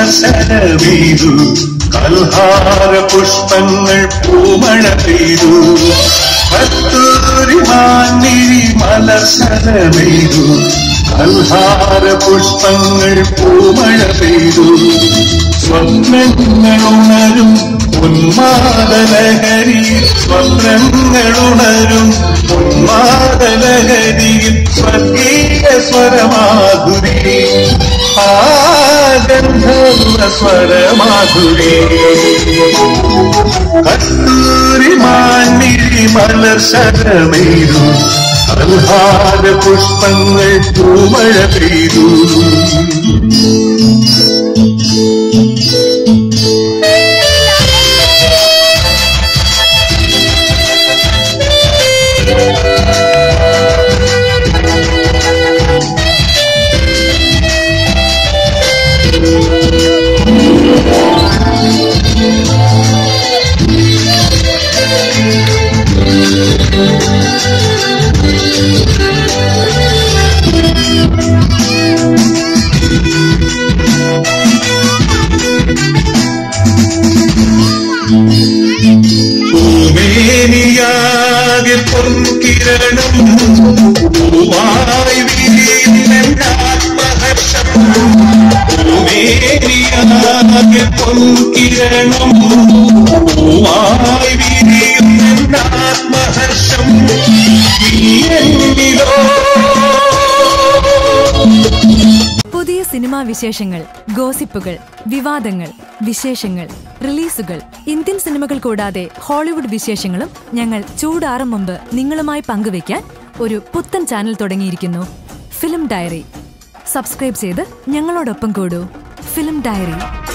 മലർശരമീതു കൽഹാര പുഷ്പങ്ങൾ പൂമഴ പെയ്തു കസ്തൂരി മാന്നിരി മലർശരമീതു കൽഹാര പുഷ്പങ്ങൾ പൂമഴ പെയ്തു സ്വപ്നങ്ങളുണരും ഉന്മാദലഹരിയിൽ സ്വപ്നങ്ങളുണരും ഉന്മാദലഹരിയിൽ സ്വർഗീയ സ്വരമാധുരി ആ ഗന്ധർവ സ്വരമാധുരി കസ്തൂരി മാന്നിരി മലർ ശരമേതു കൽഹാര പുഷ്പങ്ങൾ പൂമഴ പെയ്തു ഭൂമേനിയാകെ പൊൻകിരണം പൂവായി വിരിയുന്നാത്മഹർഷം ഭൂമേനിയാകെ പൊൻകിരണം പൂവായി വിരിയുന്നാത്മഹർഷം നീ എന്നിലോ പുതിയ സിനിമാ വിശേഷങ്ങൾ ഗോസിപ്പുകൾ വിവാദങ്ങൾ വിശേഷങ്ങൾ റിലീസുകൾ ഇന്ത്യൻ സിനിമകൾ കൂടാതെ ഹോളിവുഡ് വിശേഷങ്ങളും ഞങ്ങൾ ചൂടാറും മുമ്പ് നിങ്ങളുമായി പങ്കുവയ്ക്കാൻ ഒരു പുത്തൻ ചാനൽ തുടങ്ങിയിരിക്കുന്നു ഫിലിം ഡയറി സബ്സ്ക്രൈബ് ചെയ്ത് ഞങ്ങളോടൊപ്പം കൂടൂ ഫിലിം ഡയറി